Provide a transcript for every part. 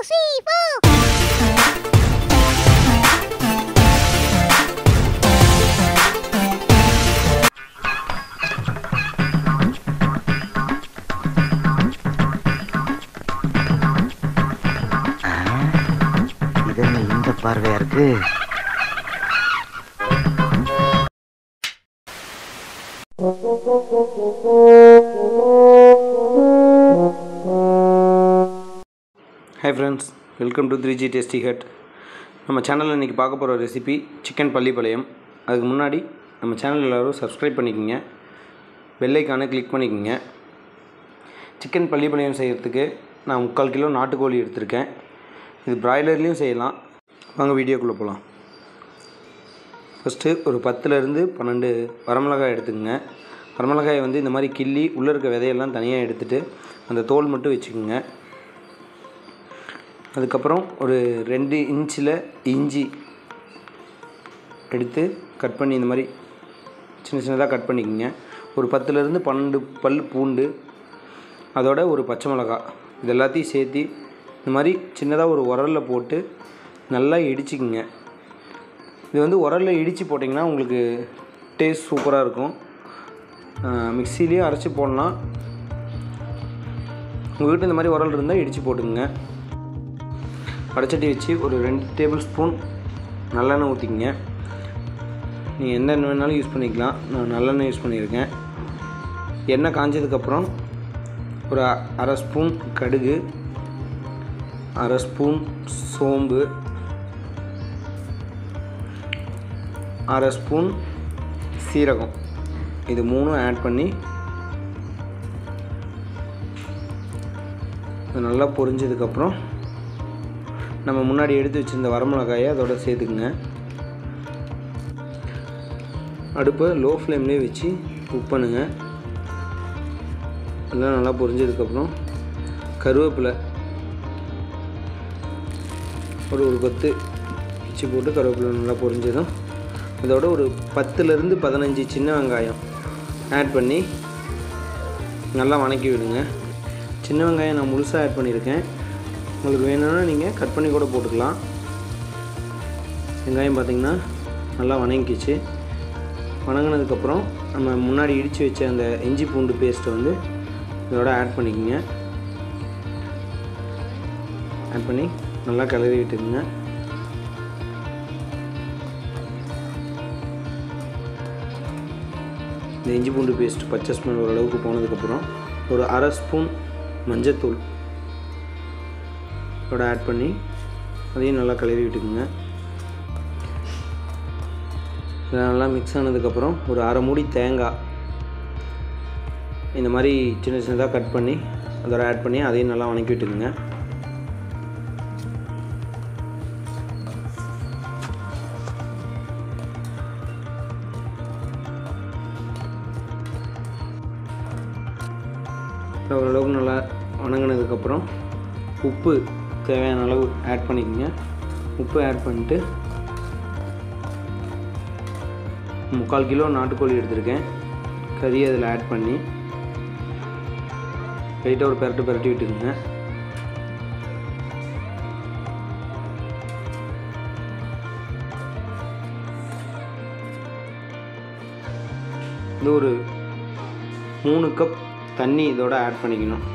three, four. இது என்ன இந்த பார்வையா இருக்கு hi friends welcome to three G tasty hut நம்ம சேனலில் இன்றைக்கி பார்க்க போகிற ரெசிபி சிக்கன் பள்ளிப்பாளையம் அதுக்கு முன்னாடி நம்ம சேனல் எல்லோரும் சப்ஸ்கிரைப் பண்ணிக்கோங்க வெள்ளைக்கான கிளிக் பண்ணிக்கோங்க சிக்கன் பள்ளிப்பாளையம் செய்கிறதுக்கு நான் முக்கால் கிலோ நாட்டுக்கோழி எடுத்திருக்கேன் இது பிராய்லர்லேயும் செய்யலாம் வாங்க வீடியோக்குள்ளே போகலாம் ஃபஸ்ட்டு ஒரு பத்துலேருந்து பன்னெண்டு வரமிளகாய் எடுத்துக்கோங்க வரமிளகாயை வந்து இந்த மாதிரி கிள்ளி உள்ளே இருக்க விதையெல்லாம் தனியாக எடுத்துகிட்டு அந்த தோல் மட்டும் வச்சுக்கோங்க அதுக்கப்புறம் ஒரு ரெண்டு இன்ச்சில் இஞ்சி எடுத்து கட் பண்ணி இந்த மாதிரி சின்ன சின்னதாக கட் பண்ணிக்கோங்க ஒரு பத்துலேருந்து பன்னெண்டு பல் பூண்டு அதோட ஒரு பச்சை மிளகா இது எல்லாத்தையும் சேர்த்து இந்த மாதிரி சின்னதாக ஒரு உரலில் போட்டு நல்லா இடிச்சிக்கோங்க இது வந்து உரலில் இடித்து போட்டிங்கன்னா உங்களுக்கு டேஸ்ட் சூப்பராக இருக்கும் மிக்சிலேயே அரைச்சி போடலாம் உங்கள் வீட்டில் இந்த மாதிரி உரல் இருந்தால் இடித்து போட்டுக்கோங்க வடச்சட்டி வச்சு ஒரு ரெண்டு டேபிள் ஸ்பூன் நல்லெண்ணெய் ஊற்றிக்கங்க நீங்கள் எந்த எண்ணெய் வேணாலும் யூஸ் பண்ணிக்கலாம் நான் நல்லெண்ணெய் யூஸ் பண்ணியிருக்கேன் எண்ணெய் காஞ்சதுக்கப்புறம் ஒரு அ- அரை ஸ்பூன் கடுகு அரை ஸ்பூன் சோம்பு அரை ஸ்பூன் சீரகம் இது மூணும் ஆட் பண்ணி இது நல்லா பொரிஞ்சதுக்கப்புறம் நம்ம முன்னாடி எடுத்து வச்சிருந்த வரமிளகாயை அதோட சேர்த்துக்குங்க அடுப்பை லோ ஃப்ளேம்லேயே வச்சு குக் பண்ணுங்க எல்லாம் நல்லா பொரிஞ்சதுக்கப்புறம் கருவேப்பிலை ஒரு ஒரு கொத்து பிச்சு போட்டு கருவேப்பிலை நல்லா பொரிஞ்சதும் அதோட ஒரு பத்துலேருந்து பதினஞ்சு சின்ன வெங்காயம் ஆட் பண்ணி நல்லா வணக்கி விடுங்க சின்ன வெங்காயம் நான் முழுசாக ஆட் பண்ணியிருக்கேன் உங்களுக்கு வேணும்னா நீங்கள் கட் பண்ணி கூட போட்டுக்கலாம் வெங்காயம் பார்த்திங்கன்னா நல்லா வணங்கிக்கிச்சு வணங்கினதுக்கப்புறம் நம்ம முன்னாடி இடித்து வச்ச அந்த இஞ்சி பூண்டு பேஸ்ட்டை வந்து இதோட ஆட் பண்ணிக்கோங்க ஆட் பண்ணி நல்லா கிளறி விட்டுக்குங்க இந்த இஞ்சி பூண்டு பேஸ்ட் பச்சை ஸ்மெல் ஓரளவுக்கு போனதுக்கப்புறம் ஒரு அரை ஸ்பூன் மஞ்சத்தூள் இதோட ஆட் பண்ணி அதையும் நல்லா கிளறி விட்டுக்குங்க இதெல்லாம் நல்லா மிக்ஸ் ஆனதுக்கப்புறம் ஒரு அரை மூடி தேங்காய் இந்த மாதிரி சின்ன சின்னதாக கட் பண்ணி அதோட ஆட் பண்ணி அதையும் நல்லா வணக்கி விட்டுக்குங்க இது ஓரளவுக்கு நல்லா வணங்கினதுக்கப்புறம் உப்பு தேவையான அளவு ஆட் பண்ணிக்கோங்க உப்பு ஆட் பண்ணிட்டு முக்கால் கிலோ நாட்டுக்கோழி எடுத்திருக்கேன் கறி அதில் ஆட் பண்ணி லைட்டாக ஒரு பெரட்டு பெரட்டி விட்டுக்குங்க இது ஒரு மூணு கப் தண்ணி இதோட ஆட் பண்ணிக்கணும்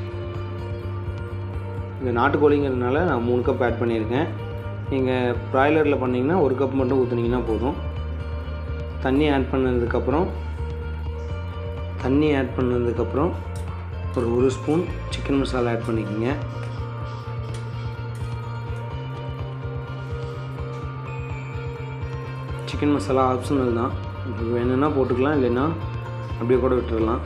இந்த நாட்டுக்கோழிங்கிறதுனால நான் மூணு கப் ஆட் பண்ணியிருக்கேன் நீங்கள் ப்ராய்லரில் பண்ணிங்கன்னா ஒரு கப் மட்டும் ஊற்றுனீங்கன்னா போதும் தண்ணி ஆட் பண்ணதுக்கப்புறம் தண்ணி ஆட் பண்ணதுக்கப்புறம் ஒரு ஒரு ஸ்பூன் சிக்கன் மசாலா ஆட் பண்ணிக்கோங்க சிக்கன் மசாலா ஆப்ஷனல் தான் உங்களுக்கு வேணும்னா போட்டுக்கலாம் இல்லைன்னா அப்படியே கூட விட்டுறலாம்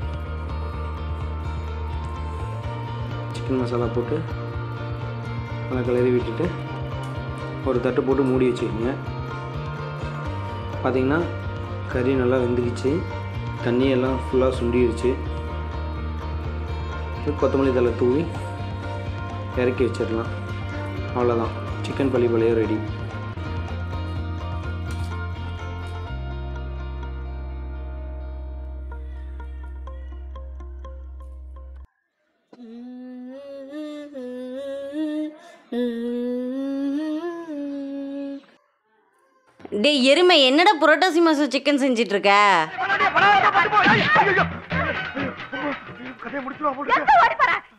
சிக்கன் மசாலா போட்டு நல்லா கிளறி விட்டுட்டு ஒரு தட்டு போட்டு மூடி வச்சுக்கோங்க பார்த்திங்கன்னா கறி நல்லா வெந்துக்கிச்சு தண்ணி எல்லாம் ஃபுல்லாக சுண்டிடுச்சு கொத்தமல்லி தலை தூவி இறக்கி வச்சிடலாம் அவ்வளோதான் சிக்கன் பள்ளி பழைய ரெடி டேய் எருமை என்னடா புரோட்டாசி மாசம் சிக்கன் செஞ்சிட்டு இருக்க எங்க ஓடி போற